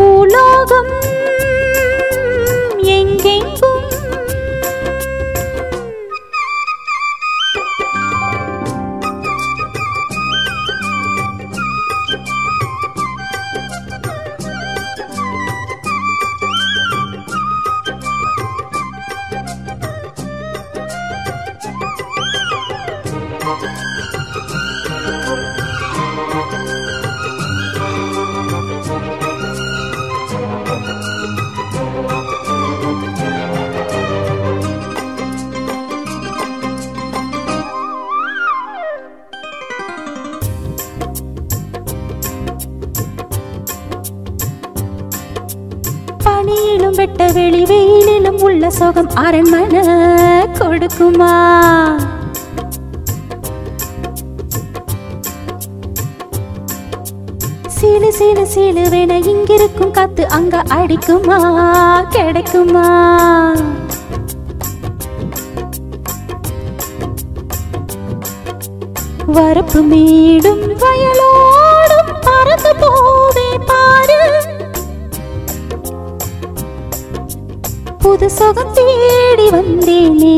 பூலோகம் எங்கெங்கும் பனியிலும் வெட்ட வெளி வெயிலிலும் உள்ள சுகம் அரண்மனை கொடுக்குமா சீலு சீலு சீலுவென இங்கிருக்கும் காத்து அங்க அடிக்குமா கிடைக்குமா வரப்பு மீடும் வயலோடும் பறந்து போவே பாரு புது சுகம் தேடி வந்தேனே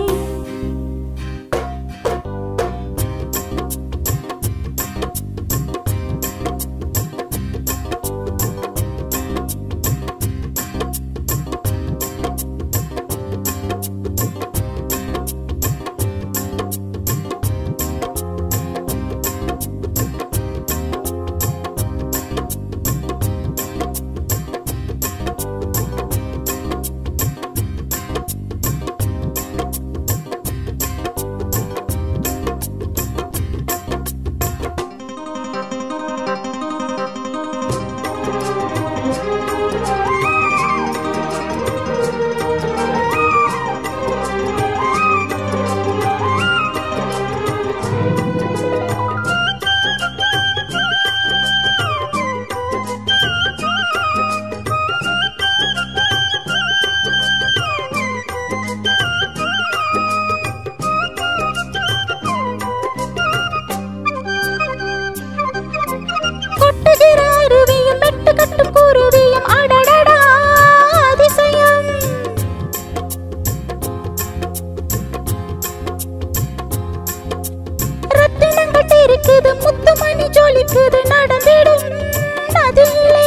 கொட்டுகிற அருவியும் மெட்டு கட்டும் குருவியும் அடடடா அதிசயம் ரத்தினங்கள் இருக்குது முத்துமணி ஜொலிக்குது நடந்திடும் நதியிலே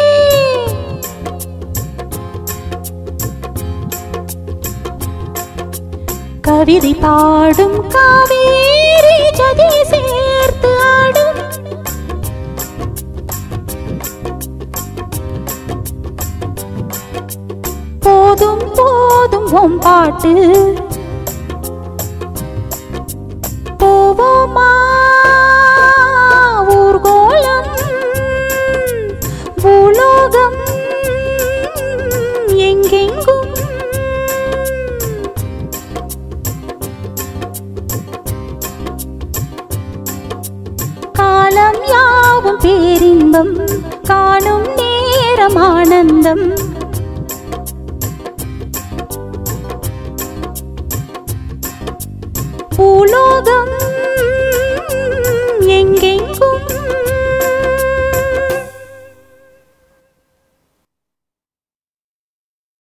கவிதை பாடும் காவேரி ஜதி சேர்த்து ஆடும் போதும் போதும் உன் பாட்டு போவோமா ஊர்கோலம் பூலோகம் எங்கெங்கும் காலம் யாவும் பேரின்பம் காணும் நேரம் ஆனந்தம் பூலோகம்